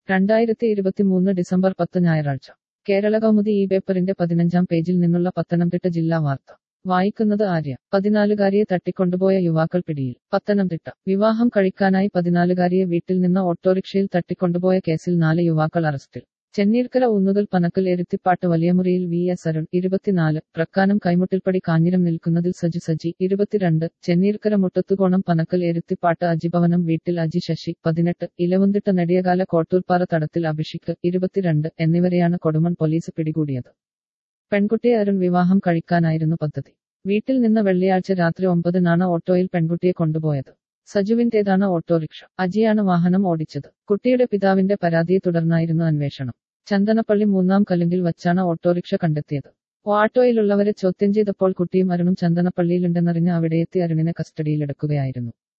രണ്ടായിരത്തി ഇരുപത്തിമൂന്ന് ഡിസംബർ പത്ത് ഞായറാഴ്ച കേരള കൗമുദി ഈ പേപ്പറിന്റെ പതിനഞ്ചാം പേജിൽ നിന്നുള്ള പത്തനംതിട്ട ജില്ലാ വാർത്ത വായിക്കുന്നത് ആര്യ പതിനാലുകാരിയെ തട്ടിക്കൊണ്ടുപോയ യുവാക്കൾ പിടിയിൽ പത്തനംതിട്ട വിവാഹം കഴിക്കാനായി പതിനാലുകാരിയെ വീട്ടിൽ നിന്ന് ഓട്ടോറിക്ഷയിൽ തട്ടിക്കൊണ്ടുപോയ കേസിൽ നാല് യുവാക്കൾ അറസ്റ്റിൽ ചെന്നീർക്കര ഊന്നുകൽ പനക്കൽ എരുത്തിപ്പാട്ട് വലിയമുറിയിൽ വി എസ് അരുൺ ഇരുപത്തിനാല് പ്രക്കാനം കൈമുട്ടിൽപ്പടി കാഞ്ഞിരം നിൽക്കുന്നതിൽ സജി സജി ഇരുപത്തിരണ്ട് ചെന്നീർക്കര മുട്ടത്തുകോണം പനക്കൽ എരുത്തിപ്പാട്ട് അജിഭവനം വീട്ടിൽ അജി ശശി പതിനെട്ട് ഇലവുന്തിട്ട നെടിയകാല കോട്ടൂർപ്പാറ തടത്തിൽ അഭിഷിക് ഇരുപത്തിരണ്ട് എന്നിവരെയാണ് കൊടുമൺ പോലീസ് പിടികൂടിയത് പെൺകുട്ടിയെ അരുൺ വിവാഹം കഴിക്കാനായിരുന്നു പദ്ധതി വീട്ടിൽ നിന്ന് വെള്ളിയാഴ്ച രാത്രി ഒമ്പതിനാണ് ഓട്ടോയിൽ പെൺകുട്ടിയെ കൊണ്ടുപോയത് സജുവിന്റേതാണ് ഓട്ടോറിക്ഷ അജിയാണ് വാഹനം ഓടിച്ചത് കുട്ടിയുടെ പിതാവിന്റെ പരാതിയെ തുടർന്നായിരുന്നു അന്വേഷണം ചന്ദനപ്പള്ളി മൂന്നാം കലുങ്കിൽ വച്ചാണ് ഓട്ടോറിക്ഷ കണ്ടെത്തിയത് ഓട്ടോയിലുള്ളവരെ ചോദ്യം ചെയ്തപ്പോൾ കുട്ടിയും അരുണും ചന്ദനപ്പള്ളിയിലുണ്ടെന്നറിഞ്ഞ് അവിടെയെത്തി അരുണിനെ കസ്റ്റഡിയിലെടുക്കുകയായിരുന്നു